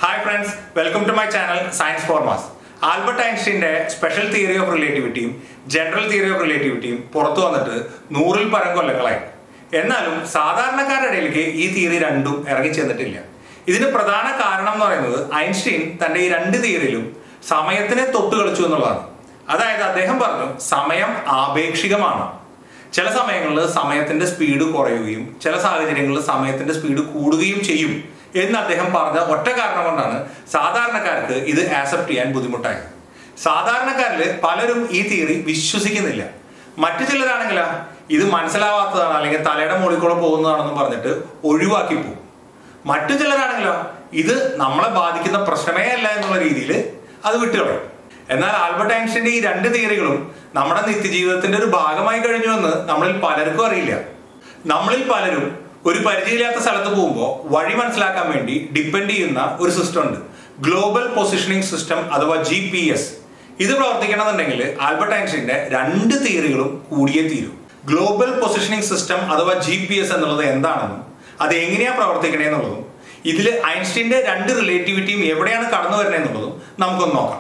hi friends welcome to my channel science for mass Albert ഐൻസ്റ്റീന്റെ special theory of റിലേറ്റിവിറ്റിയും general theory of റിലേറ്റിവിറ്റിയും പുറത്തു വന്നിട്ട് നൂറിൽ പരം കൊല്ലങ്ങളായി എന്നാലും സാധാരണക്കാരുടെ ഇടയിലേക്ക് ഈ തിയറി രണ്ടും ഇറങ്ങി ചെന്നിട്ടില്ല ഇതിന് പ്രധാന കാരണം എന്ന് പറയുന്നത് ഐൻസ്റ്റീൻ തന്റെ ഈ രണ്ട് തിയറിയിലും സമയത്തിനെ തൊട്ട് കളിച്ചു എന്നുള്ളതാണ് അതായത് അദ്ദേഹം പറഞ്ഞു സമയം ആപേക്ഷികമാണ് ചില സമയങ്ങളിൽ സമയത്തിന്റെ സ്പീഡ് കുറയുകയും ചില സാഹചര്യങ്ങളിൽ സമയത്തിന്റെ സ്പീഡ് കൂടുകയും ചെയ്യും എന്ന് അദ്ദേഹം പറഞ്ഞ ഒറ്റ കാരണം കൊണ്ടാണ് സാധാരണക്കാർക്ക് ഇത് ആക്സെപ്റ്റ് ചെയ്യാൻ ബുദ്ധിമുട്ടായത് സാധാരണക്കാരിൽ പലരും ഈ തിയറി വിശ്വസിക്കുന്നില്ല മറ്റു ചിലരാണെങ്കിലോ ഇത് മനസ്സിലാവാത്തതാണ് അല്ലെങ്കിൽ തലയുടെ മുകളിൽ കൂടെ പോകുന്നതാണെന്ന് പറഞ്ഞിട്ട് ഒഴിവാക്കി പോകും മറ്റു ചിലരാണെങ്കിലോ ഇത് നമ്മളെ ബാധിക്കുന്ന പ്രശ്നമേ അല്ല എന്നുള്ള രീതിയിൽ അത് വിട്ടുകളയും എന്നാൽ ആൽബർട്ട് ഐൻസ്റ്റീന്റെ ഈ രണ്ട് തിയറികളും നമ്മുടെ നിത്യജീവിതത്തിന്റെ ഒരു ഭാഗമായി കഴിഞ്ഞു എന്ന് നമ്മളിൽ പലർക്കും അറിയില്ല നമ്മളിൽ പലരും ഒരു പരിചയമില്ലാത്ത സ്ഥലത്ത് പോകുമ്പോൾ വഴി മനസ്സിലാക്കാൻ വേണ്ടി ഡിപ്പെൻഡ് ചെയ്യുന്ന ഒരു സിസ്റ്റം ഉണ്ട് ഗ്ലോബൽ പൊസിഷനിങ് സിസ്റ്റം അഥവാ ജി പി എസ് ഇത് പ്രവർത്തിക്കണമെന്നുണ്ടെങ്കിൽ ആൽബർട്ട് ഐൻസ്റ്റീന്റെ രണ്ട് തിയറികളും കൂടിയേ തീരും ഗ്ലോബൽ പൊസിഷനിങ് സിസ്റ്റം അഥവാ ജി പി എസ് എന്നുള്ളത് എന്താണെന്നും അത് എങ്ങനെയാ പ്രവർത്തിക്കണേ എന്നുള്ളതും ഇതിൽ ഐൻസ്റ്റീന്റെ രണ്ട് റിലേറ്റിവിറ്റിയും എവിടെയാണ് കടന്നു വരുന്നത് എന്നുള്ളതും നമുക്കൊന്ന് നോക്കാം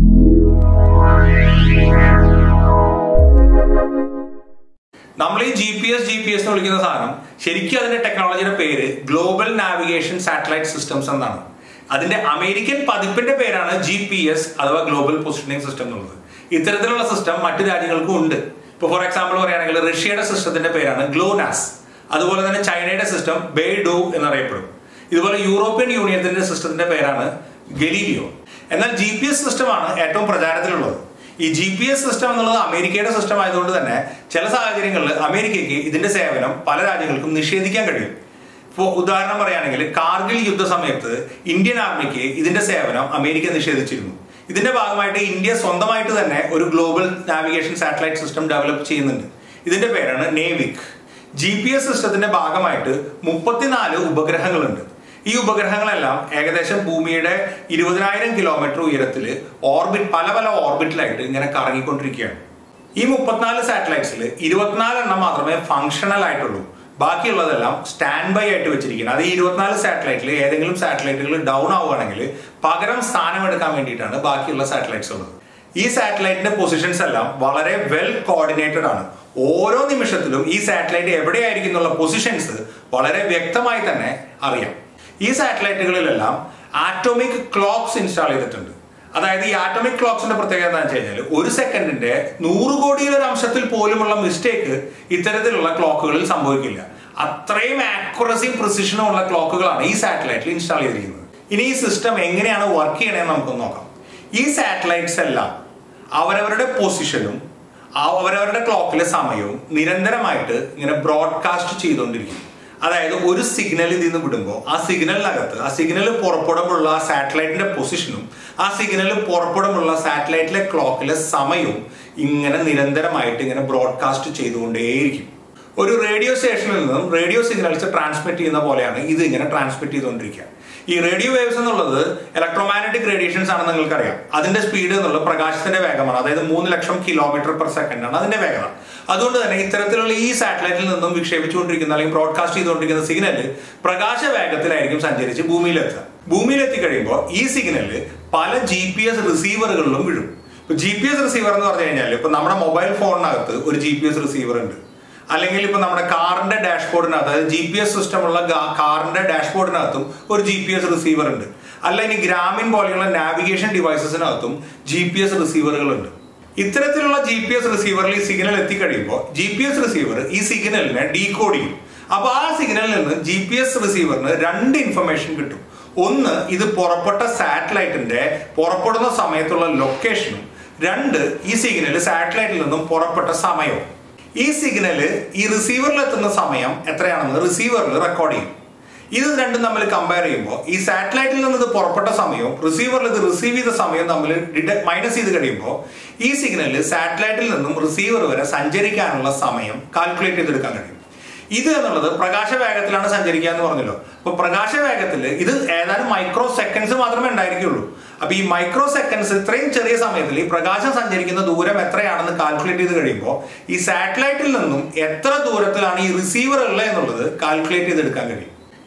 നമ്മൾ ഈ G P S G P S എന്ന് വിളിക്കുന്ന സാധനം ശരിക്കും അതിന്റെ ടെക്നോളജിയുടെ പേര് ഗ്ലോബൽ നാവിഗേഷൻ സാറ്റലൈറ്റ് സിസ്റ്റംസ് എന്നാണ് അതിന്റെ അമേരിക്കൻ പതിപ്പിന്റെ പേരാണ് ജി പി എസ് അഥവാ ഗ്ലോബൽ പൊസിഷനിങ് സിസ്റ്റം എന്നുള്ളത് ഇത്തരത്തിലുള്ള സിസ്റ്റം മറ്റു രാജ്യങ്ങൾക്കും ഉണ്ട് ഇപ്പോൾ ഫോർ എക്സാമ്പിൾ പറയുകയാണെങ്കിൽ റഷ്യയുടെ സിസ്റ്റത്തിന്റെ പേരാണ് ഗ്ലോനാസ് അതുപോലെ തന്നെ ചൈനയുടെ സിസ്റ്റം ബെയ്ഡോ എന്നറിയപ്പെടും ഇതുപോലെ യൂറോപ്യൻ യൂണിയന്റെ സിസ്റ്റത്തിന്റെ പേരാണ് ഗലീലിയോ എന്നാൽ ജി പി എസ് സിസ്റ്റമാണ് ഏറ്റവും പ്രചാരത്തിലുള്ളത് ഈ ജി പി എസ് സിസ്റ്റം എന്നുള്ളത് അമേരിക്കയുടെ സിസ്റ്റം ആയതുകൊണ്ട് തന്നെ ചില സാഹചര്യങ്ങളിൽ അമേരിക്കയ്ക്ക് ഇതിന്റെ സേവനം പല രാജ്യങ്ങൾക്കും നിഷേധിക്കാൻ കഴിയും ഇപ്പോൾ ഉദാഹരണം പറയുകയാണെങ്കിൽ കാർഗിൽ യുദ്ധ സമയത്ത് ഇന്ത്യൻ ആർമിക്ക് ഇതിന്റെ സേവനം അമേരിക്ക നിഷേധിച്ചിരുന്നു ഇതിന്റെ ഭാഗമായിട്ട് ഇന്ത്യ സ്വന്തമായിട്ട് തന്നെ ഒരു global navigation satellite system develop ചെയ്യുന്നുണ്ട് ഇതിന്റെ പേരാണ് നേവിക് ജി പി എസ് സിസ്റ്റത്തിന്റെ ഭാഗമായിട്ട് മുപ്പത്തിനാല് ഉപഗ്രഹങ്ങളുണ്ട് ഈ ഉപഗ്രഹങ്ങളെല്ലാം ഏകദേശം ഭൂമിയുടെ ഇരുപതിനായിരം കിലോമീറ്റർ ഉയരത്തിൽ ഓർബിറ്റ് പല പല ഓർബിറ്റിലായിട്ട് ഇങ്ങനെ കറങ്ങിക്കൊണ്ടിരിക്കുകയാണ് ഈ മുപ്പത്തിനാല് സാറ്റലൈറ്റ്സിൽ ഇരുപത്തിനാല് എണ്ണം മാത്രമേ ഫങ്ഷണൽ ആയിട്ടുള്ളൂ ബാക്കിയുള്ളതെല്ലാം സ്റ്റാൻഡ് ബൈ ആയിട്ട് വെച്ചിരിക്കുന്നത് അത് ഈ ഇരുപത്തിനാല് സാറ്റലൈറ്റിൽ ഏതെങ്കിലും സാറ്റലൈറ്റുകൾ ഡൗൺ ആവുകയാണെങ്കിൽ പകരം സ്ഥാനം എടുക്കാൻ വേണ്ടിയിട്ടാണ് ബാക്കിയുള്ള സാറ്റലൈറ്റ്സ് ഉള്ളത് ഈ സാറ്റലൈറ്റിന്റെ പൊസിഷൻസ് എല്ലാം വളരെ വെൽ കോർഡിനേറ്റഡ് ആണ് ഓരോ നിമിഷത്തിലും ഈ സാറ്റലൈറ്റ് എവിടെയായിരിക്കും എന്നുള്ള പൊസിഷൻസ് വളരെ വ്യക്തമായി തന്നെ അറിയാം ഈ സാറ്റലൈറ്റുകളിലെല്ലാം ആറ്റോമിക് ക്ലോക്സ് ഇൻസ്റ്റാൾ ചെയ്തിട്ടുണ്ട് അതായത് ഈ ആറ്റോമിക് ക്ലോക്സിന്റെ പ്രത്യേകത എന്താ വെച്ച് കഴിഞ്ഞാൽ ഒരു സെക്കൻഡിന്റെ നൂറ് കോടിയിലൊരു അംശത്തിൽ പോലുമുള്ള മിസ്റ്റേക്ക് ഇത്തരത്തിലുള്ള ക്ലോക്കുകളിൽ സംഭവിക്കില്ല അത്രയും ആക്യുറസിയും പ്രിസിഷനും ഉള്ള ക്ലോക്കുകളാണ് ഈ സാറ്റലൈറ്റിൽ ഇൻസ്റ്റാൾ ചെയ്തിരിക്കുന്നത് ഇനി ഈ സിസ്റ്റം എങ്ങനെയാണ് വർക്ക് ചെയ്യണമെന്ന് നമുക്ക് നോക്കാം ഈ സാറ്റലൈറ്റ്സ് എല്ലാം അവരവരുടെ പൊസിഷനും അവരവരുടെ ക്ലോക്കിലെ സമയവും നിരന്തരമായിട്ട് ഇങ്ങനെ ബ്രോഡ്കാസ്റ്റ് ചെയ്തുകൊണ്ടിരിക്കും അതായത് ഒരു സിഗ്നൽ ഇതിൽ നിന്ന് വിടുമ്പോൾ ആ സിഗ്നലിനകത്ത് ആ സിഗ്നൽ പുറപ്പെടുമ്പോഴുള്ള ആ സാറ്റലൈറ്റിന്റെ പൊസിഷനും ആ സിഗ്നൽ പുറപ്പെടുമ്പോഴുള്ള സാറ്റലൈറ്റിലെ ക്ലോക്കിലെ സമയവും ഇങ്ങനെ നിരന്തരമായിട്ട് ഇങ്ങനെ ബ്രോഡ്കാസ്റ്റ് ചെയ്തുകൊണ്ടേയിരിക്കും ഒരു റേഡിയോ സ്റ്റേഷനിൽ നിന്നും റേഡിയോ സിഗ്നൽസ് ട്രാൻസ്മിറ്റ് ചെയ്യുന്ന പോലെയാണ് ഇത് ഇങ്ങനെ ട്രാൻസ്മിറ്റ് ചെയ്തുകൊണ്ടിരിക്കുക ഈ റേഡിയോ വേവ്സ് എന്നുള്ളത് ഇലക്ട്രോമാഗ്നറ്റിക് റേഡിയേഷൻസ് ആണെന്ന് നിങ്ങൾക്കറിയാം അതിന്റെ സ്പീഡ് എന്നുള്ളത് പ്രകാശത്തിന്റെ വേഗമാണ് അതായത് മൂന്ന് ലക്ഷം കിലോമീറ്റർ പെർ സെക്കൻഡ് ആണ് അതിന്റെ വേഗത അതുകൊണ്ട് തന്നെ ഇത്തരത്തിലുള്ള ഈ സാറ്റലൈറ്റിൽ നിന്നും വിക്ഷേപിച്ചുകൊണ്ടിരിക്കുന്ന അല്ലെങ്കിൽ ബ്രോഡ്കാസ്റ്റ് ചെയ്തുകൊണ്ടിരിക്കുന്ന സിഗ്നൽ പ്രകാശ വേഗത്തിലായിരിക്കും സഞ്ചരിച്ച് ഭൂമിയിലെത്തുക ഭൂമിയിലെത്തി കഴിയുമ്പോൾ ഈ സിഗ്നൽ പല ജി പി എസ് റിസീവറുകളിലും വീഴും ഇപ്പൊ ജി പി എസ് റിസീവർ എന്ന് പറഞ്ഞു കഴിഞ്ഞാൽ ഇപ്പൊ നമ്മുടെ മൊബൈൽ ഫോണിനകത്ത് ഒരു ജി പി എസ് റിസീവർ ഉണ്ട് അല്ലെങ്കിൽ ഇപ്പൊ നമ്മുടെ കാറിന്റെ ഡാഷ്ബോർഡിനകത്ത് അതായത് ജി പി എസ് സിസ്റ്റം ഉള്ള കാറിന്റെ ഡാഷ്ബോർഡിനകത്തും ഒരു ജി പി എസ് റിസീവർ ഉണ്ട് അല്ല ഇനി ഗ്രാമീൺ പോലെയുള്ള നാവിഗേഷൻ ഡിവൈസസിനകത്തും ജി പി എസ് റിസീവറുകളുണ്ട് ഇത്തരത്തിലുള്ള ജി പി എസ് റിസീവറിൽ ഈ സിഗ്നൽ എത്തിക്കഴിയുമ്പോൾ ജി പി എസ് റിസീവർ ഈ സിഗ്നലിനെ ഡീകോഡ് ചെയ്യും അപ്പൊ ആ സിഗ്നലിൽ നിന്ന് ജി പി എസ് റിസീവറിന് രണ്ട് ഇൻഫർമേഷൻ കിട്ടും ഒന്ന് ഇത് പുറപ്പെട്ട സാറ്റലൈറ്റിന്റെ പുറപ്പെടുന്ന സമയത്തുള്ള ലൊക്കേഷനും രണ്ട് ഈ സിഗ്നൽ സാറ്റലൈറ്റിൽ നിന്നും പുറപ്പെട്ട സമയവും ഈ സിഗ്നല് ഈ റിസീവറിൽ എത്തുന്ന സമയം എത്രയാണെന്ന് റിസീവറിൽ റെക്കോർഡ് ചെയ്യും ഇത് രണ്ടും തമ്മിൽ കമ്പയർ ചെയ്യുമ്പോൾ ഈ സാറ്റലൈറ്റിൽ നിന്ന് ഇത് പുറപ്പെട്ട സമയവും റിസീവറിൽ ഇത് റിസീവ് ചെയ്ത സമയവും തമ്മിൽ മൈനസ് ചെയ്ത് കഴിയുമ്പോൾ ഈ സിഗ്നല് സാറ്റലൈറ്റിൽ നിന്നും റിസീവർ വരെ സഞ്ചരിക്കാനുള്ള സമയം കാൽക്കുലേറ്റ് ചെയ്തെടുക്കാൻ കഴിയും ഇത് എന്നുള്ളത് പ്രകാശ വേഗത്തിലാണ് സഞ്ചരിക്കുക എന്ന് പറഞ്ഞല്ലോ അപ്പൊ പ്രകാശ വേഗത്തിൽ ഇത് ഏതാനും മൈക്രോ സെക്കൻഡ്സ് മാത്രമേ ഉണ്ടായിരിക്കുള്ളൂ അപ്പൊ ഈ മൈക്രോ സെക്കൻഡ്സ് ഇത്രയും ചെറിയ സമയത്തിൽ ഈ പ്രകാശം സഞ്ചരിക്കുന്ന ദൂരം എത്രയാണെന്ന് കാൽക്കുലേറ്റ് ചെയ്ത് കഴിയുമ്പോൾ ഈ സാറ്റലൈറ്റിൽ നിന്നും എത്ര ദൂരത്തിലാണ് ഈ റിസീവർ ഉള്ളത് എന്നുള്ളത് കാൽക്കുലേറ്റ് ചെയ്തെടുക്കാൻ കഴിയും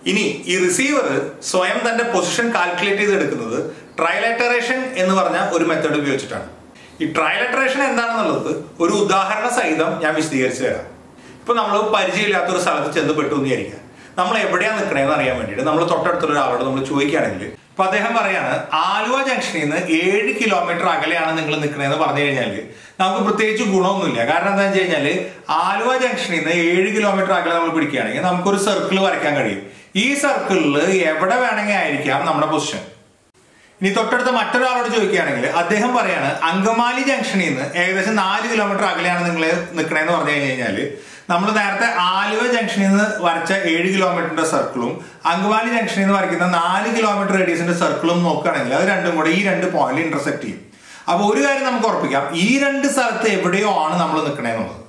ഇനി ഈ റിസീവർ സ്വയം തന്റെ പൊസിഷൻ കാൽക്കുലേറ്റ് ചെയ്ത് എടുക്കുന്നത് ട്രയലറ്ററേഷൻ എന്ന് പറഞ്ഞ ഒരു മെത്തേഡ് ഉപയോഗിച്ചിട്ടാണ് ഈ ട്രയലറ്ററേഷൻ എന്താണെന്നുള്ളത് ഒരു ഉദാഹരണ സഹിതം ഞാൻ വിശദീകരിച്ചു തരാം ഇപ്പൊ നമ്മൾ പരിചയമില്ലാത്ത ഒരു സ്ഥലത്ത് ചെന്ന് പെട്ടു എന്ന് വിചാരിക്കുക നമ്മൾ എവിടെയാണ് നിൽക്കണേന്ന് അറിയാൻ വേണ്ടിയിട്ട് നമ്മൾ തൊട്ടടുത്തുള്ള ഒരാളോട് നമ്മൾ ചോദിക്കുകയാണെങ്കിൽ ഇപ്പൊ അദ്ദേഹം പറയാണ് ആലുവ ജംഗ്ഷനിൽ നിന്ന് ഏഴ് കിലോമീറ്റർ അകലെയാണ് നിങ്ങൾ നിൽക്കണേന്ന് പറഞ്ഞു കഴിഞ്ഞാൽ നമുക്ക് പ്രത്യേകിച്ച് ഗുണമൊന്നുമില്ല കാരണം എന്താണെന്ന് വെച്ച് കഴിഞ്ഞാൽ ആലുവ ജംഗ്ഷനിൽ നിന്ന് ഏഴ് കിലോമീറ്റർ അകലെ നമ്മൾ പിടിക്കുകയാണെങ്കിൽ നമുക്കൊരു സർക്കിൾ വരയ്ക്കാൻ കഴിയും ഈ സർക്കിളിൽ എവിടെ വേണമെങ്കിൽ ആയിരിക്കാം നമ്മുടെ പൊസിഷൻ ഇനി തൊട്ടടുത്ത മറ്റൊരാളോട് ചോദിക്കുകയാണെങ്കിൽ അദ്ദേഹം പറയാണ് അങ്കമാലി ജംഗ്ഷനിൽ നിന്ന് ഏകദേശം നാല് കിലോമീറ്റർ അകലെയാണ് നിങ്ങൾ നിൽക്കണേന്ന് പറഞ്ഞു കഴിഞ്ഞു കഴിഞ്ഞാൽ നമ്മൾ നേരത്തെ ആലുവ ജംഗ്ഷനിൽ നിന്ന് വരച്ച ഏഴ് കിലോമീറ്ററിന്റെ സർക്കിളും അങ്കമാലി ജംഗ്ഷനിൽ നിന്ന് വരയ്ക്കുന്ന നാല് കിലോമീറ്റർ റേഡിയസിന്റെ സർക്കിളും നോക്കുകയാണെങ്കിൽ അത് രണ്ടും കൂടെ ഈ രണ്ട് പോയിന്റിൽ ഇന്റർസെക്ട് ചെയ്യും അപ്പൊ ഒരു കാര്യം നമുക്ക് ഉറപ്പിക്കാം ഈ രണ്ട് സ്ഥലത്ത് എവിടെയോ ആണ് നമ്മൾ നിൽക്കണേന്നുള്ളത്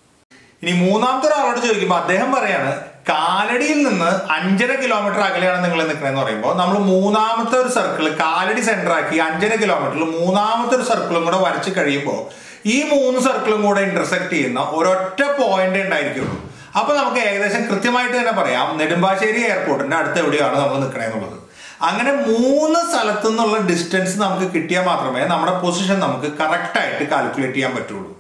ഇനി മൂന്നാമത്തെ ഒരാളോട് ചോദിക്കുമ്പോൾ അദ്ദേഹം പറയാണ് കാലടിയിൽ നിന്ന് അഞ്ചര കിലോമീറ്റർ അകലെയാണ് നിങ്ങൾ നിൽക്കണമെന്ന് പറയുമ്പോൾ നമ്മൾ മൂന്നാമത്തെ ഒരു സർക്കിൾ കാലടി സെന്റർ ആക്കി അഞ്ചര കിലോമീറ്ററിൽ മൂന്നാമത്തെ ഒരു സർക്കിളും കൂടെ വരച്ച് കഴിയുമ്പോൾ ഈ മൂന്ന് സർക്കിളും കൂടെ ഇന്റർസെക്ട് ചെയ്യുന്ന ഒരൊറ്റ പോയിന്റ് ഉണ്ടായിരിക്കുള്ളൂ അപ്പൊ നമുക്ക് ഏകദേശം കൃത്യമായിട്ട് തന്നെ പറയാം നെടുമ്പാശ്ശേരി എയർപോർട്ടിന്റെ അടുത്ത് എവിടെയാണ് നമ്മൾ നിൽക്കണേന്നുള്ളത് അങ്ങനെ മൂന്ന് സ്ഥലത്തു നിന്നുള്ള ഡിസ്റ്റൻസ് നമുക്ക് കിട്ടിയാൽ മാത്രമേ നമ്മുടെ പൊസിഷൻ നമുക്ക് കറക്റ്റ് ആയിട്ട് കാൽക്കുലേറ്റ് ചെയ്യാൻ പറ്റുള്ളൂ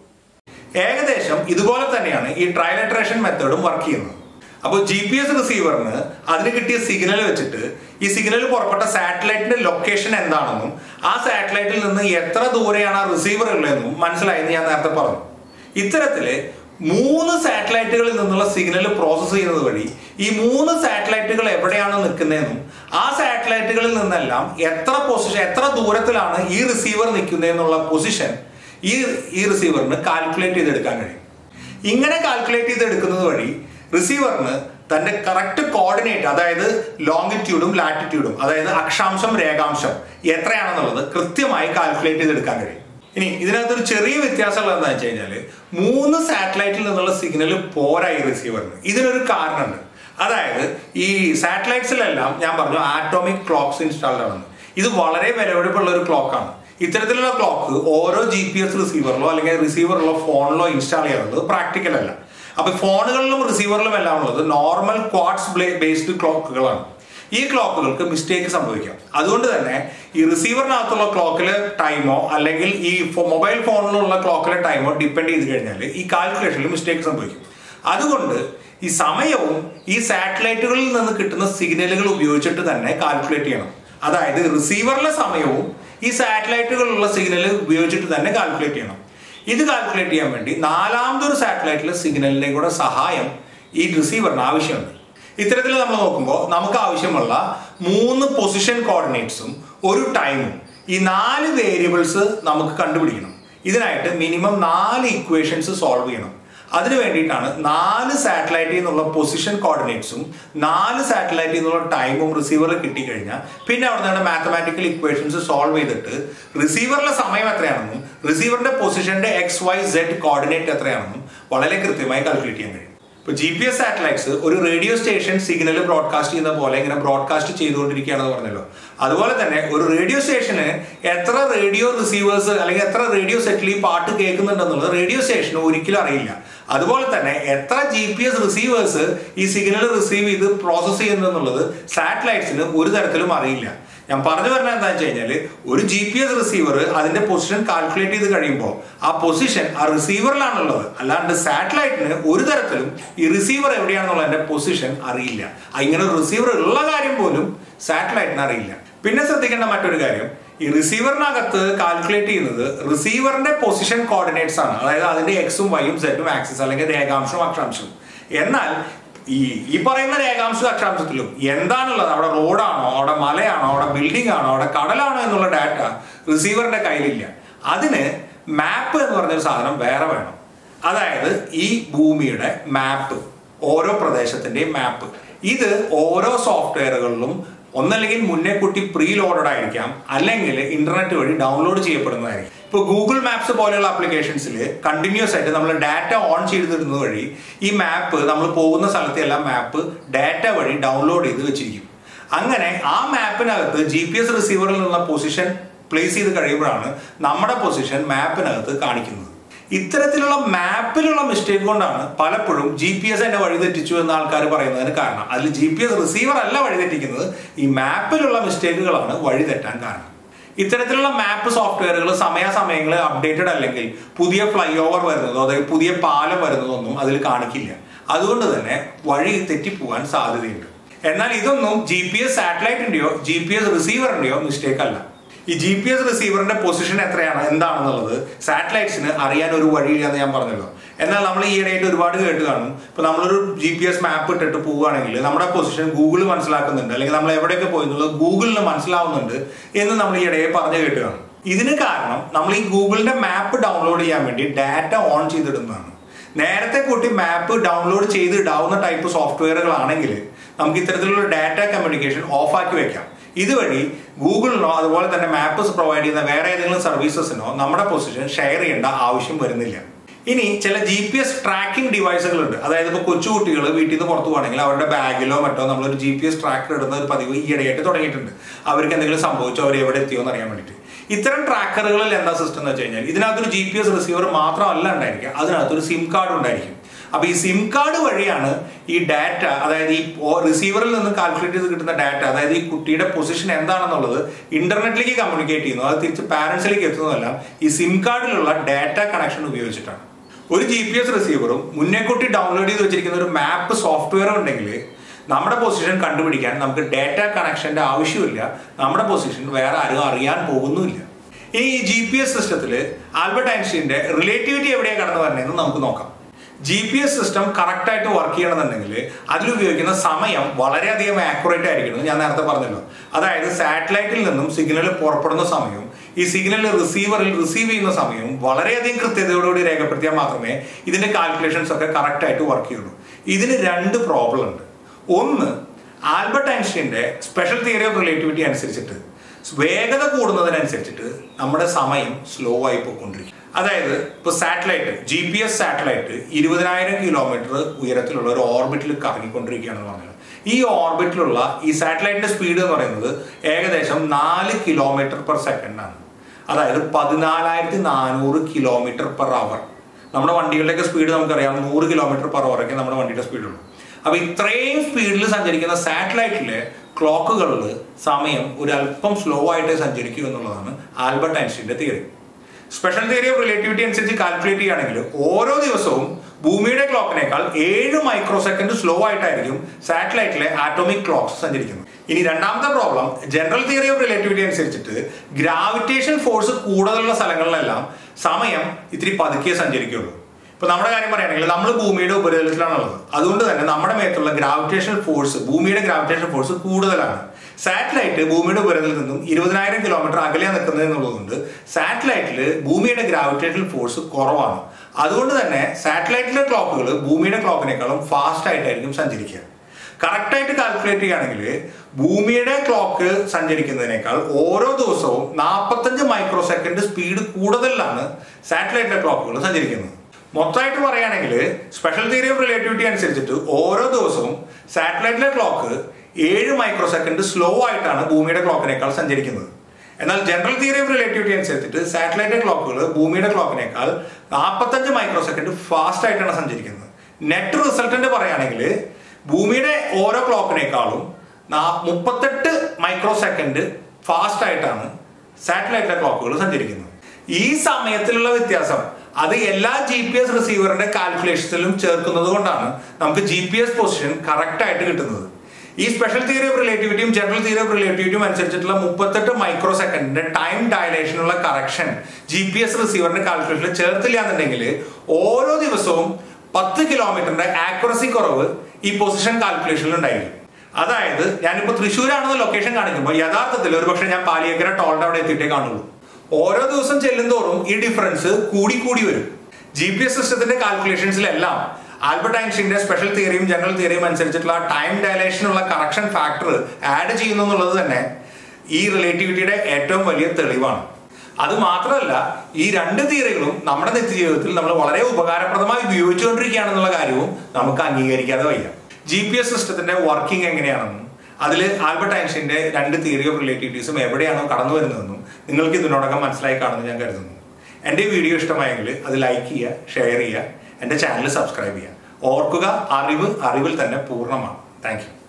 ഏകദേശം ഇതുപോലെ തന്നെയാണ് ഈ ട്രയലട്രേഷൻ മെത്തേഡും വർക്ക് ചെയ്യുന്നത് അപ്പോൾ ജി പി എസ് റിസീവറിന് അതിന് കിട്ടിയ സിഗ്നൽ വെച്ചിട്ട് ഈ സിഗ്നൽ പുറപ്പെട്ട സാറ്റലൈറ്റിന്റെ ലൊക്കേഷൻ എന്താണെന്നും ആ സാറ്റലൈറ്റിൽ നിന്ന് എത്ര ദൂരെയാണ് ആ റിസീവർ ഉള്ളതെന്നും മനസ്സിലായെന്ന് ഞാൻ നേരത്തെ പറഞ്ഞു ഇത്തരത്തില് മൂന്ന് സാറ്റലൈറ്റുകളിൽ നിന്നുള്ള സിഗ്നൽ പ്രോസസ്സ് ചെയ്യുന്നത് വഴി ഈ മൂന്ന് സാറ്റലൈറ്റുകൾ എവിടെയാണ് നിൽക്കുന്നതെന്നും ആ സാറ്റലൈറ്റുകളിൽ നിന്നെല്ലാം എത്ര പൊസിഷൻ എത്ര ദൂരത്തിലാണ് ഈ റിസീവർ നിൽക്കുന്നതെന്നുള്ള പൊസിഷൻ ഈ ഈ റിസീവറിന് കാൽക്കുലേറ്റ് ചെയ്തെടുക്കാൻ കഴിയും ഇങ്ങനെ കാൽക്കുലേറ്റ് ചെയ്തെടുക്കുന്നത് വഴി റിസീവറിന് തന്റെ കറക്റ്റ് കോർഡിനേറ്റ് അതായത് ലോങ്ങിറ്റ്യൂഡും ലാറ്റിറ്റ്യൂഡും അതായത് അക്ഷാംശം രേഖാംശം എത്രയാണെന്നുള്ളത് കൃത്യമായി കാൽക്കുലേറ്റ് ചെയ്തെടുക്കാൻ കഴിയും ഇനി ഇതിനകത്തൊരു ചെറിയ വ്യത്യാസമുള്ളത് എന്താ വെച്ച് കഴിഞ്ഞാൽ മൂന്ന് സാറ്റലൈറ്റിൽ നിന്നുള്ള സിഗ്നൽ പോരാ ഈ റിസീവറിന് ഇതിനൊരു കാരണമുണ്ട് അതായത് ഈ സാറ്റലൈറ്റ്സിലെല്ലാം ഞാൻ പറഞ്ഞു ആറ്റോമിക് ക്ലോക്സ് ഇൻസ്റ്റാൾഡ് ആണെന്ന് ഇത് വളരെ വിലപിടിപ്പുള്ള ഒരു ക്ലോക്കാണ് ഇത്തരത്തിലുള്ള ക്ലോക്ക് ഓരോ ജി പി എസ് റിസീവറിലോ അല്ലെങ്കിൽ റിസീവറിലോ ഫോണിലോ ഇൻസ്റ്റാൾ ചെയ്യാറുള്ളത് പ്രാക്ടിക്കൽ അല്ല അപ്പൊ ഫോണുകളിലും റിസീവറിലും എല്ലാം ഉള്ളത് നോർമൽ ക്വാഡ്സ് ബേസ്ഡ് ക്ലോക്കുകളാണ് ഈ ക്ലോക്കുകൾക്ക് മിസ്റ്റേക്ക് സംഭവിക്കാം അതുകൊണ്ട് തന്നെ ഈ റിസീവറിനകത്തുള്ള ക്ലോക്കിലെ ടൈമോ അല്ലെങ്കിൽ ഈ മൊബൈൽ ഫോണിലുള്ള ക്ലോക്കിലെ ടൈമോ ഡിപ്പെൻഡ് ചെയ്ത് കഴിഞ്ഞാൽ ഈ കാൽക്കുലേഷനിൽ മിസ്റ്റേക്ക് സംഭവിക്കും അതുകൊണ്ട് ഈ സമയവും ഈ സാറ്റലൈറ്റുകളിൽ നിന്ന് കിട്ടുന്ന സിഗ്നലുകൾ ഉപയോഗിച്ചിട്ട് തന്നെ കാൽക്കുലേറ്റ് ചെയ്യണം അതായത് റിസീവറിലെ സമയവും ഈ സാറ്റലൈറ്റുകളിലുള്ള സിഗ്നൽ ഉപയോഗിച്ചിട്ട് തന്നെ കാൽക്കുലേറ്റ് ചെയ്യണം ഇത് കാൽക്കുലേറ്റ് ചെയ്യാൻ വേണ്ടി നാലാമതൊരു സാറ്റലൈറ്റിലെ സിഗ്നലിന്റെ കൂടെ സഹായം ഈ റിസീവറിന് ആവശ്യമുണ്ട് ഇത്തരത്തിൽ നമ്മൾ നോക്കുമ്പോൾ നമുക്ക് ആവശ്യമുള്ള മൂന്ന് പൊസിഷൻ കോർഡിനേറ്റ്സും ഒരു ടൈമും ഈ നാല് വേരിയബിൾസ് നമുക്ക് കണ്ടുപിടിക്കണം ഇതിനായിട്ട് മിനിമം നാല് ഇക്വേഷൻസ് സോൾവ് ചെയ്യണം അതിനു വേണ്ടിയിട്ടാണ് നാല് സാറ്റലൈറ്റിൽ നിന്നുള്ള പൊസിഷൻ കോർഡിനേറ്റ്സും നാല് സാറ്റലൈറ്റിൽ നിന്നുള്ള ടൈമും റിസീവറിൽ കിട്ടിക്കഴിഞ്ഞാൽ പിന്നെ അവിടെ നിന്ന് മാത്തമാറ്റിക്കൽ ഇക്വേഷൻസ് സോൾവ് ചെയ്തിട്ട് റിസീവറിലെ സമയം എത്രയാണെന്നും റിസീവറിന്റെ പൊസിഷന്റെ എക്സ് വൈ സെഡ് കോർഡിനേറ്റ് എത്രയാണെന്നും വളരെ കൃത്യമായി കാൽക്കുലേറ്റ് ചെയ്യാൻ കഴിയും ഇപ്പൊ ജി പി എസ് സാറ്റലൈറ്റ്സ് ഒരു റേഡിയോ സ്റ്റേഷൻ സിഗ്നൽ ബ്രോഡ്കാസ്റ്റ് ചെയ്യുന്ന പോലെ ഇങ്ങനെ ബ്രോഡ്കാസ്റ്റ് ചെയ്തുകൊണ്ടിരിക്കുകയാണെന്ന് പറഞ്ഞല്ലോ അതുപോലെ തന്നെ ഒരു റേഡിയോ സ്റ്റേഷന് എത്ര റേഡിയോ റിസീവേഴ്സ് അല്ലെങ്കിൽ എത്ര റേഡിയോ സെറ്റിൽ ഈ പാട്ട് കേൾക്കുന്നുണ്ടെന്നുള്ളത് റേഡിയോ സ്റ്റേഷന് ഒരിക്കലും അറിയില്ല അതുപോലെ തന്നെ എത്ര ജി പി എസ് റിസീവേഴ്സ് ഈ സിഗ്നൽ റിസീവ് ചെയ്ത് പ്രോസസ് ചെയ്യുന്നുള്ളത് സാറ്റലൈറ്റ്സിന് ഒരു തരത്തിലും അറിയില്ല ഞാൻ പറഞ്ഞു പറഞ്ഞത് എന്താ വെച്ച് കഴിഞ്ഞാൽ ഒരു ജി പി എസ് റിസീവർ അതിന്റെ പൊസിഷൻ കാൽക്കുലേറ്റ് ചെയ്ത് കഴിയുമ്പോൾ ആ പൊസിഷൻ ആ റിസീവറിലാണുള്ളത് അല്ലാണ്ട് സാറ്റലൈറ്റിന് ഒരു തരത്തിലും ഈ റിസീവർ എവിടെയാണെന്നുള്ളതിന്റെ പൊസിഷൻ അറിയില്ല ആ ഇങ്ങനെ ഒരു റിസീവർ ഉള്ള കാര്യം പോലും സാറ്റലൈറ്റിന് അറിയില്ല പിന്നെ ശ്രദ്ധിക്കേണ്ട മറ്റൊരു കാര്യം ഈ റിസീവറിനകത്ത് കാൽക്കുലേറ്റ് ചെയ്യുന്നത് റിസീവറിന്റെ പൊസിഷൻ കോർഡിനേറ്റ്സ് ആണ് അതായത് അതിന്റെ എക്സും വൈയും സെറ്റും ആക്സിസ് അല്ലെങ്കിൽ രേഖാംശവും അക്ഷാംശവും എന്നാൽ ഈ ഈ പറയുന്ന രേഖാംശ അക്ഷാംശത്തിലും എന്താണുള്ളത് അവിടെ റോഡാണോ അവിടെ മലയാണോ അവിടെ ബിൽഡിംഗ് ആണോ അവിടെ കടലാണോ എന്നുള്ള ഡാറ്റ റിസീവറിന്റെ കയ്യിലില്ല അതിന് മാപ്പ് എന്ന് പറഞ്ഞൊരു സാധനം വേറെ വേണം അതായത് ഈ ഭൂമിയുടെ മാപ്പ് ഓരോ പ്രദേശത്തിന്റെയും മാപ്പ് ഇത് ഓരോ സോഫ്റ്റ്വെയറുകളിലും ഒന്നല്ലെങ്കിൽ മുന്നേ കൂട്ടി പ്രീ ലോഡഡ് ആയിരിക്കാം അല്ലെങ്കിൽ ഇന്റർനെറ്റ് വഴി ഡൗൺലോഡ് ചെയ്യപ്പെടുന്നതായിരിക്കും ഇപ്പോൾ ഗൂഗിൾ മാപ്സ് പോലെയുള്ള ആപ്ലിക്കേഷൻസിൽ കണ്ടിന്യൂസ് ആയിട്ട് നമ്മൾ ഡാറ്റ ഓൺ ചെയ്തിരുന്നത് വഴി ഈ മാപ്പ് നമ്മൾ പോകുന്ന സ്ഥലത്തെ എല്ലാം മാപ്പ് ഡാറ്റ വഴി ഡൗൺലോഡ് ചെയ്ത് വെച്ചിരിക്കും അങ്ങനെ ആ മാപ്പിനകത്ത് ജി പി എസ് റിസീവറിൽ നിന്നുള്ള പൊസിഷൻ പ്ലേസ് ചെയ്ത് കഴിയുമ്പോഴാണ് നമ്മുടെ പൊസിഷൻ മാപ്പിനകത്ത് കാണിക്കുന്നത് ഇത്തരത്തിലുള്ള മാപ്പിലുള്ള മിസ്റ്റേക്ക് കൊണ്ടാണ് പലപ്പോഴും ജി പി എസ് എന്നെ വഴിതെറ്റിച്ചു എന്ന് ആൾക്കാർ പറയുന്നതിന് കാരണം അതിൽ ജി പി എസ് റിസീവർ അല്ല വഴിതെറ്റിക്കുന്നത് ഈ മാപ്പിലുള്ള മിസ്റ്റേക്കുകളാണ് വഴിതെറ്റാൻ കാരണം ഇത്തരത്തിലുള്ള മാപ്പ് സോഫ്റ്റ്വെയറുകൾ സമയാസമയങ്ങളിൽ അപ്ഡേറ്റഡ് അല്ലെങ്കിൽ പുതിയ ഫ്ലൈ ഓവർ വരുന്നതോ അതായത് പുതിയ പാലം വരുന്നതൊന്നും അതിൽ കാണിക്കില്ല അതുകൊണ്ട് തന്നെ വഴി തെറ്റിപ്പോവാൻ സാധ്യതയുണ്ട് എന്നാൽ ഇതൊന്നും ജി പി എസ് സാറ്റലൈറ്റിന്റെയോ ജി പി എസ് റിസീവറിന്റെയോ മിസ്റ്റേക്ക് അല്ല ഈ ജി പി എസ് റിസീവറിന്റെ പൊസിഷൻ എത്രയാണ് എന്താണെന്നുള്ളത് സാറ്റലൈറ്റ്സിന് അറിയാൻ ഒരു വഴിയില്ലെന്ന് ഞാൻ പറഞ്ഞല്ലോ എന്നാൽ നമ്മൾ ഈയിടെയായിട്ട് ഒരുപാട് കേട്ട് കാണും ഇപ്പൊ നമ്മളൊരു ജി പി എസ് മാപ്പ് ഇട്ടിട്ട് പോവുകയാണെങ്കിൽ നമ്മുടെ പൊസിഷൻ ഗൂഗിൾ മനസ്സിലാക്കുന്നുണ്ട് അല്ലെങ്കിൽ നമ്മൾ എവിടെയൊക്കെ പോയി എന്നുള്ളത് ഗൂഗിളിന് മനസ്സിലാവുന്നുണ്ട് എന്ന് നമ്മൾ ഈയിടെ പറഞ്ഞു കേട്ട് കാണും ഇതിന് കാരണം നമ്മൾ ഈ ഗൂഗിളിന്റെ മാപ്പ് ഡൗൺലോഡ് ചെയ്യാൻ വേണ്ടി ഡാറ്റ ഓൺ ചെയ്തിടുന്നതാണ് നേരത്തെ കൂട്ടി മാപ്പ് ഡൗൺലോഡ് ചെയ്തിടാവുന്ന ടൈപ്പ് സോഫ്റ്റ്വെയറുകളാണെങ്കിൽ നമുക്ക് ഇത്തരത്തിലുള്ള ഡാറ്റ കമ്മ്യൂണിക്കേഷൻ ഓഫ് ആക്കി വെക്കാം ഇതുവഴി ഗൂഗിളിനോ അതുപോലെ തന്നെ മാപ്സ് പ്രൊവൈഡ് ചെയ്യുന്ന വേറെ ഏതെങ്കിലും സർവീസസിനോ നമ്മുടെ പൊസിഷൻ ഷെയർ ചെയ്യേണ്ട ആവശ്യം വരുന്നില്ല ഇനി ചില ജി പി എസ് ട്രാക്കിംഗ് ഡിവൈസുകൾ ഉണ്ട് അതായത് ഇപ്പോൾ കൊച്ചുകുട്ടികൾ വീട്ടിൽ നിന്ന് പുറത്തു പോകണമെങ്കിൽ അവരുടെ ബാഗിലോ മറ്റോ നമ്മളൊരു ജി പി എസ് ട്രാക്കർ ഇടുന്ന ഒരു പതിവ് ഈയിടെയായിട്ട് തുടങ്ങിയിട്ടുണ്ട് അവർക്ക് എന്തെങ്കിലും സംഭവിച്ചോ അവർ എവിടെ എത്തിയോ എന്ന് അറിയാൻ വേണ്ടിയിട്ട് ഇത്തരം ട്രാക്കറുകളിൽ എന്താ സിസ്റ്റം എന്ന് വെച്ച് കഴിഞ്ഞാൽ ഇതിനകത്തൊരു ജി പി എസ് റിസീവർ മാത്രമല്ല ഉണ്ടായിരിക്കുക അതിനകത്തൊരു സിം കാർഡ് ഉണ്ടായിരിക്കും അപ്പൊ ഈ സിം കാർഡ് വഴിയാണ് ഈ ഡാറ്റ അതായത് ഈ റിസീവറിൽ നിന്ന് കാൽക്കുലേറ്റ് ചെയ്ത് കിട്ടുന്ന ഡാറ്റ അതായത് ഈ കുട്ടിയുടെ പൊസിഷൻ എന്താണെന്നുള്ളത് ഇന്റർനെറ്റിലേക്ക് കമ്മ്യൂണിക്കേറ്റ് ചെയ്യുന്നു അത് തിരിച്ച് പാരന്റ്സിലേക്ക് എത്തുന്നതെല്ലാം ഈ സിം കാർഡിലുള്ള ഡാറ്റ കണക്ഷൻ ഉപയോഗിച്ചിട്ടാണ് ഒരു ജി പി എസ് റിസീവറും മുന്നേ കൂട്ടി ഡൗൺലോഡ് ചെയ്ത് വെച്ചിരിക്കുന്ന ഒരു മാപ്പ് സോഫ്റ്റ്വെയർ ഉണ്ടെങ്കിൽ നമ്മുടെ പൊസിഷൻ കണ്ടുപിടിക്കാൻ നമുക്ക് ഡാറ്റ കണക്ഷന്റെ ആവശ്യമില്ല നമ്മുടെ പൊസിഷൻ വേറെ ആരും അറിയാൻ പോകുന്നുമില്ല ഇനി ഈ ജി പി എസ് സിസ്റ്റത്തിൽ ആൽബർട്ട് ഐൻസ്റ്റീന്റെ റിലേറ്റിവിറ്റി എവിടെയാണ് കടന്നു വരണതെന്ന് നമുക്ക് നോക്കാം G P S system correct ആയിട്ട് വർക്ക് ചെയ്യണമെന്നുണ്ടെങ്കിൽ അതിലുപയോഗിക്കുന്ന സമയം വളരെയധികം ആക്യുറേറ്റ് ആയിരിക്കണം ഞാൻ നേരത്തെ പറഞ്ഞല്ലോ അതായത് സാറ്റലൈറ്റിൽ നിന്നും സിഗ്നൽ പുറപ്പെടുന്ന സമയവും ഈ സിഗ്നൽ റിസീവറിൽ റിസീവ് ചെയ്യുന്ന സമയവും വളരെയധികം കൃത്യതയോടുകൂടി രേഖപ്പെടുത്തിയാൽ മാത്രമേ ഇതിന്റെ കാൽക്കുലേഷൻസ് ഒക്കെ കറക്റ്റ് ആയിട്ട് വർക്ക് ചെയ്യുള്ളൂ ഇതിന് രണ്ട് പ്രോബ്ലം ഉണ്ട് ഒന്ന് ആൽബർട്ട് ഐൻസ്റ്റീന്റെ സ്പെഷ്യൽ തിയറി ഓഫ് റിലേറ്റിവിറ്റി അനുസരിച്ചിട്ട് വേഗത കൂടുന്നതിനനുസരിച്ചിട്ട് നമ്മുടെ സമയം സ്ലോ ആയി പോയിക്കൊണ്ടിരിക്കും അതായത് ഇപ്പൊ satellite G P S satellite ഇരുപതിനായിരം കിലോമീറ്റർ ഉയരത്തിലുള്ള ഒരു ഓർബിറ്റിൽ കറങ്ങിക്കൊണ്ടിരിക്കുകയാണെന്ന് പറഞ്ഞത് ഈ ഓർബിറ്റിലുള്ള ഈ സാറ്റലൈറ്റിന്റെ സ്പീഡ് എന്ന് പറയുന്നത് ഏകദേശം നാല് കിലോമീറ്റർ പെർ സെക്കൻഡ് ആണ് അതായത് പതിനാലായിരത്തി നാനൂറ് കിലോമീറ്റർ പെർ അവർ നമ്മുടെ വണ്ടികളുടെയൊക്കെ സ്പീഡ് നമുക്കറിയാം നൂറ് കിലോമീറ്റർ പെർ അവറൊക്കെ നമ്മുടെ വണ്ടിയുടെ സ്പീഡുള്ളൂ അപ്പൊ ഇത്രയും സ്പീഡിൽ സഞ്ചരിക്കുന്ന സാറ്റലൈറ്റിലെ ക്ലോക്കുകളിൽ സമയം ഒരു അല്പം സ്ലോ ആയിട്ട് സഞ്ചരിക്കൂ എന്നുള്ളതാണ് ആൽബർട്ട് ഐൻസ്റ്റീന്റെ theory special theory of relativity അനുസരിച്ച് കാൽക്കുലേറ്റ് ചെയ്യുകയാണെങ്കിൽ ഓരോ ദിവസവും ഭൂമിയുടെ ക്ലോക്കിനേക്കാൾ ഏഴ് മൈക്രോ സെക്കൻഡ് സ്ലോ ആയിട്ടായിരിക്കും സാറ്റലൈറ്റിലെ ആറ്റോമിക് ക്ലോക്സ് സഞ്ചരിക്കുന്നത് ഇനി രണ്ടാമത്തെ problem general theory of relativity അനുസരിച്ചിട്ട് ഗ്രാവിറ്റേഷൻ ഫോഴ്സ് കൂടുതലുള്ള സ്ഥലങ്ങളിലെല്ലാം സമയം ഇത്തിരി പതുക്കെ സഞ്ചരിക്കുള്ളൂ ഇപ്പൊ നമ്മുടെ കാര്യം പറയുകയാണെങ്കിൽ നമ്മൾ ഭൂമിയുടെ ഉപരിതലത്തിലാണുള്ളത് അതുകൊണ്ട് തന്നെ നമ്മുടെ മേത്തുള്ള ഗ്രാവിറ്റേഷൻ ഫോഴ്സ് ഭൂമിയുടെ ഗ്രാവിറ്റേഷൻ ഫോഴ്സ് കൂടുതലാണ് സാറ്റലൈറ്റ് ഭൂമിയുടെ ഉപരിതലത്തിൽ നിന്നും ഇരുപതിനായിരം കിലോമീറ്റർ അകലെ നിൽക്കുന്നത് എന്നുള്ളതുകൊണ്ട് സാറ്റലൈറ്റിൽ ഭൂമിയുടെ ഗ്രാവിറ്റേഷൻ ഫോഴ്സ് കുറവാണ് അതുകൊണ്ട് തന്നെ സാറ്റലൈറ്റിലെ ക്ലോക്കുകൾ ഭൂമിയുടെ ക്ലോക്കിനേക്കാളും ഫാസ്റ്റ് ആയിട്ടായിരിക്കും സഞ്ചരിക്കുക കറക്റ്റായിട്ട് കാൽക്കുലേറ്റ് ചെയ്യുകയാണെങ്കിൽ ഭൂമിയുടെ ക്ലോക്ക് സഞ്ചരിക്കുന്നതിനേക്കാൾ ഓരോ ദിവസവും നാൽപ്പത്തഞ്ച് മൈക്രോ സെക്കൻഡ് സ്പീഡ് കൂടുതലാണ് സാറ്റലൈറ്റിലെ ക്ലോക്കുകൾ സഞ്ചരിക്കുന്നത് മൊത്തമായിട്ട് പറയുകയാണെങ്കിൽ സ്പെഷ്യൽ തിയറി ഓഫ് റിലേറ്റിവിറ്റി അനുസരിച്ചിട്ട് ഓരോ ദിവസവും സാറ്റലൈറ്റിലെ ക്ലോക്ക് ഏഴ് മൈക്രോ സെക്കൻഡ് സ്ലോ ആയിട്ടാണ് ഭൂമിയുടെ ക്ലോക്കിനേക്കാൾ സഞ്ചരിക്കുന്നത് എന്നാൽ ജനറൽ തിയറി ഓഫ് റിലേറ്റിവിറ്റി അനുസരിച്ചിട്ട് സാറ്റലൈറ്റ് ക്ലോക്കുകൾ ഭൂമിയുടെ ക്ലോക്കിനേക്കാൾ നാൽപ്പത്തഞ്ച് മൈക്രോ സെക്കൻഡ് ഫാസ്റ്റ് ആയിട്ടാണ് സഞ്ചരിക്കുന്നത് നെറ്റ് റിസൾട്ടന്റ് പറയുകയാണെങ്കിൽ ഭൂമിയുടെ ഓരോ ക്ലോക്കിനേക്കാളും മുപ്പത്തെട്ട് മൈക്രോ സെക്കൻഡ് ഫാസ്റ്റ് ആയിട്ടാണ് സാറ്റലൈറ്റിലെ ക്ലോക്കുകൾ സഞ്ചരിക്കുന്നത് ഈ സമയത്തിലുള്ള വ്യത്യാസം അത് എല്ലാ ജി പി എസ് റിസീവറിന്റെ കാൽക്കുലേഷൻസിലും ചേർക്കുന്നത് കൊണ്ടാണ് നമുക്ക് G P S position correct ആയിട്ട് കിട്ടുന്നത് ഈ സ്പെഷ്യൽ തിയറി ഓഫ് റിലേറ്റിവിറ്റിയും ജനറൽ തിയറി ഓഫ് റിലേറ്റിവിറ്റിയും അനുസരിച്ചിട്ടുള്ള മുപ്പത്തെട്ട് മൈക്രോ സെക്കൻഡിന്റെ ടൈം ഡയലേഷനുള്ള കറക്ഷൻ ജി പി എസ് റിസീവറിന്റെ കാൽക്കുലേഷനിൽ ചേർത്തില്ല എന്നുണ്ടെങ്കിൽ ഓരോ ദിവസവും പത്ത് കിലോമീറ്ററിന്റെ ആക്യുറസി കുറവ് ഈ പൊസിഷൻ കാൽക്കുലേഷനിൽ ഉണ്ടായിരിക്കും അതായത് ഞാനിപ്പോ തൃശ്ശൂരാണെന്ന് ലൊക്കേഷൻ കാണിക്കുമ്പോൾ യഥാർത്ഥത്തിൽ ഒരുപക്ഷെ ഞാൻ പാലിയേക്കര ടോളിന്റെ അവിടെ എത്തിയിട്ടേ കാണുള്ളൂ ഓരോ ദിവസം ചെല്ലുന്തോറും ഈ ഡിഫറൻസ് കൂടി കൂടി വരും ജി പി എസ് സിസ്റ്റത്തിന്റെ കാൽക്കുലേഷൻസിലെല്ലാം ആൽബർട്ട് ഐൻസ്റ്റീന്റെ സ്പെഷ്യൽ തിയറിയും ജനറൽ തിയറിയും അനുസരിച്ചിട്ടുള്ള ടൈം ഡയലേഷനുള്ള കറക്ഷൻ ഫാക്ടർ ആഡ് ചെയ്യുന്നു എന്നുള്ളത് തന്നെ ഈ റിലേറ്റിവിറ്റിയുടെ ഏറ്റവും വലിയ തെളിവാണ് അത് മാത്രമല്ല ഈ രണ്ട് തിയറികളും നമ്മുടെ നിത്യജീവിതത്തിൽ നമ്മൾ വളരെ ഉപകാരപ്രദമായി ഉപയോഗിച്ചുകൊണ്ടിരിക്കുകയാണെന്നുള്ള കാര്യവും നമുക്ക് അംഗീകരിക്കാതെ വയ്യ ജി പി എസ് സിസ്റ്റത്തിന്റെ വർക്കിംഗ് എങ്ങനെയാണെന്നും അതിൽ ആൽബർട്ട് ഐൻസ്റ്റീന്റെ രണ്ട് തിയറി ഓഫ് റിലേറ്റിവിറ്റീസും എവിടെയാണോ കടന്നു വരുന്നതെന്നും നിങ്ങൾക്ക് ഇതിനോടകം മനസ്സിലായി കാണുമെന്ന് ഞാൻ കരുതുന്നു എൻ്റെ വീഡിയോ ഇഷ്ടമായെങ്കിൽ അത് ലൈക്ക് ചെയ്യുക ഷെയർ ചെയ്യുക എൻ്റെ ചാനൽ സബ്സ്ക്രൈബ് ചെയ്യുക ഓർക്കുക അറിവ് അറിവിൽ തന്നെ പൂർണ്ണമാണ് താങ്ക് യു